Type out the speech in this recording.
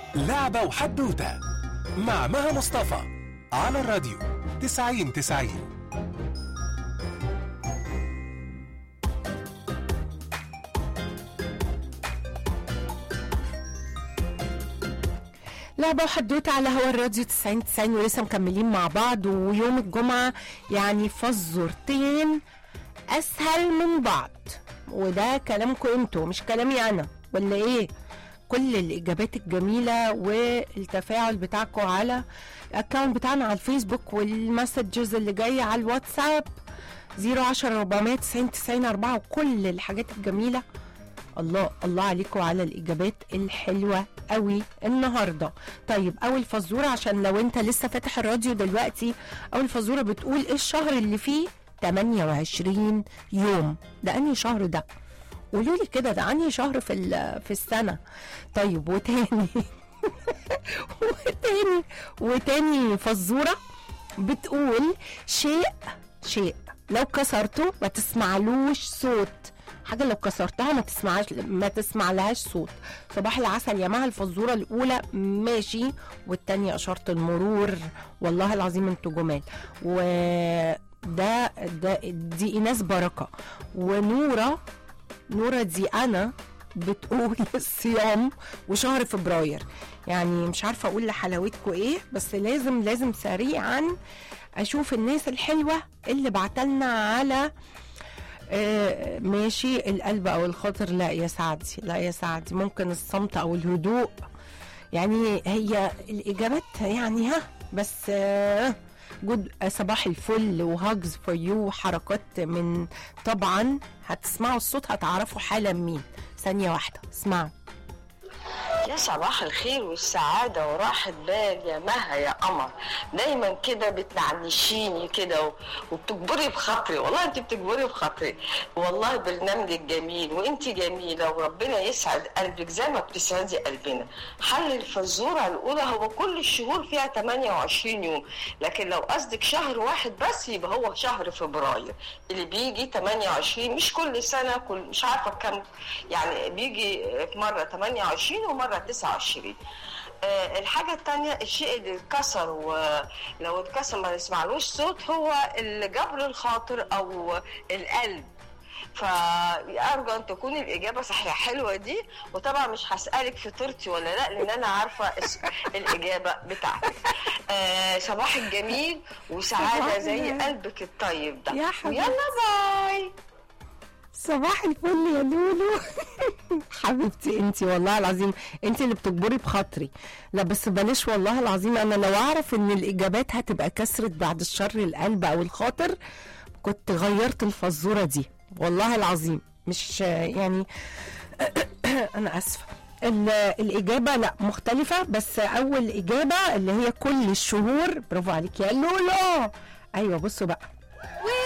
لعبة وحدوتة مع مها مصطفى على الراديو تسعين تسعين لعبة وحدوتة على هوا الراديو 90 90 ولسه مكملين مع بعض ويوم الجمعة يعني فزورتين أسهل من بعض وده كلامكم انتوا مش كلامي أنا ولا إيه؟ كل الإجابات الجميلة والتفاعل بتاعكم على الأكونت بتاعنا على الفيسبوك والمسجز اللي جاية على الواتساب 010 490 90 4 وكل الحاجات الجميلة الله الله عليكم على الاجابات الحلوه قوي النهارده طيب اول فزوره عشان لو انت لسه فاتح الراديو دلوقتي اول فزوره بتقول ايه الشهر اللي فيه 28 يوم ده انهي شهر ده قولوا لي كده ده انهي شهر في ال- في السنه طيب وتاني وتاني وتاني فزوره بتقول شيء شيء لو كسرته ما تسمعلوش صوت حاجه لو كسرتها ما تسمعش ما تسمع لهاش صوت صباح العسل يا مها الفزوره الاولى ماشي والتانية اشاره المرور والله العظيم انتوا جمال وده ده دي ايناس بركه ونوره نوره دي انا بتقول الصيام وشهر فبراير يعني مش عارفه اقول لحلاوتكم ايه بس لازم لازم سريعا اشوف الناس الحلوه اللي بعتلنا على آه، ماشي القلب او الخاطر لا يا سعدي لا يا سعدي ممكن الصمت او الهدوء يعني هي الاجابات يعني ها بس آه، جود آه، صباح الفل وهاجز فور يو حركات من طبعا هتسمعوا الصوت هتعرفوا حالا مين ثانيه واحده اسمعوا يا صباح الخير والسعادة وراحة بال يا مها يا قمر دايما كده بتنعنشيني كده و- وبتجبري بخاطري والله انت بتجبري بخاطري والله برنامجك جميل وانت جميلة وربنا يسعد قلبك زي ما بتسعدي قلبنا حل الفزورة الأولى هو كل الشهور فيها 28 يوم لكن لو قصدك شهر واحد بس يبقى هو شهر فبراير اللي بيجي 28 مش كل سنة كل مش عارفة كم يعني بيجي في مرة 28 ومرة 29 آه، الحاجة التانية الشيء اللي اتكسر ولو اتكسر ما نسمعلوش صوت هو الجبر الخاطر أو القلب فأرجو أن تكون الإجابة صحيحة حلوة دي وطبعا مش هسألك فطرتي ولا لا لأن أنا عارفة اس- الإجابة بتاعتك آه صباحك جميل وسعادة صباح زي النور. قلبك الطيب ده يا حبيبتي. يلا باي صباح الفل يا لولو حبيبتي انت والله العظيم انت اللي بتجبري بخاطري لا بس بلاش والله العظيم انا لو اعرف ان الاجابات هتبقى كسرت بعد الشر القلب او الخاطر كنت غيرت الفزوره دي والله العظيم مش يعني انا اسفه ال- الإجابة لا مختلفة بس أول إجابة اللي هي كل الشهور برافو عليك يا لولو أيوة بصوا بقى